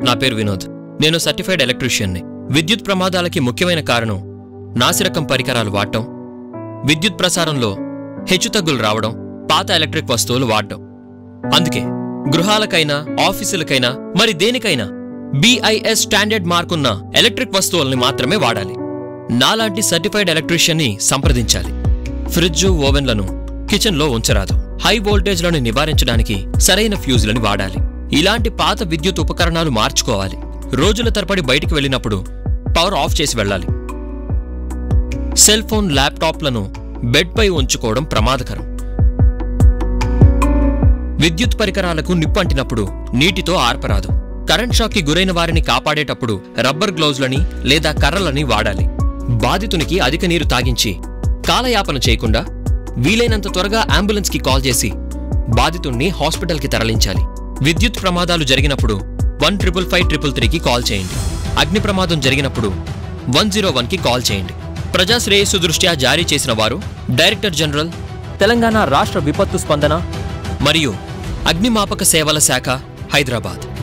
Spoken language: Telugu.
నా పేరు వినోద్ నేను సర్టిఫైడ్ ఎలక్ట్రీషియన్ని విద్యుత్ ప్రమాదాలకి ముఖ్యమైన కారణం నాసిరకం పరికరాలు వాడటం విద్యుత్ ప్రసారంలో హెచ్చుతగ్గులు రావడం పాత ఎలక్ట్రిక్ వస్తువులు వాడటం అందుకే గృహాలకైనా ఆఫీసులకైనా మరి దేనికైనా బిఐఎస్ స్టాండర్డ్ మార్కున్న ఎలక్ట్రిక్ వస్తువుల్ని మాత్రమే వాడాలి నాలాంటి సర్టిఫైడ్ ఎలక్ట్రీషియన్ని సంప్రదించాలి ఫ్రిడ్జ్ ఓవెన్లను కిచెన్లో ఉంచరాదు హై వోల్టేజ్లను నివారించడానికి సరైన ఫ్యూజులని వాడాలి ఇలాంటి పాత విద్యుత్ ఉపకరణాలు మార్చుకోవాలి రోజుల తరబడి బయటికి వెళ్ళినప్పుడు పవర్ ఆఫ్ చేసి వెళ్ళాలి సెల్ ఫోన్ ల్యాప్టాప్లను బెడ్పై ఉంచుకోవడం ప్రమాదకరం విద్యుత్ పరికరాలకు నిప్పు అంటినప్పుడు నీటితో ఆర్పరాదు కరెంట్ షాక్కి గురైన వారిని కాపాడేటప్పుడు రబ్బర్ గ్లౌజ్లని లేదా కర్రలని వాడాలి బాధితునికి అధిక నీరు తాగించి కాలయాపన చేయకుండా వీలైనంత త్వరగా అంబులెన్స్కి కాల్ చేసి బాధితుణ్ణి హాస్పిటల్కి తరలించాలి విద్యుత్ ప్రమాదాలు జరిగినప్పుడు వన్ ట్రిపుల్ ఫైవ్ ట్రిపుల్ త్రీకి కాల్ చేయండి అగ్ని ప్రమాదం జరిగినప్పుడు వన్ జీరో వన్కి కాల్ చేయండి ప్రజా శ్రేయస్సు దృష్ట్యా జారీ చేసిన వారు డైరెక్టర్ జనరల్ తెలంగాణ రాష్ట్ర విపత్తు స్పందన మరియు అగ్నిమాపక సేవల శాఖ హైదరాబాద్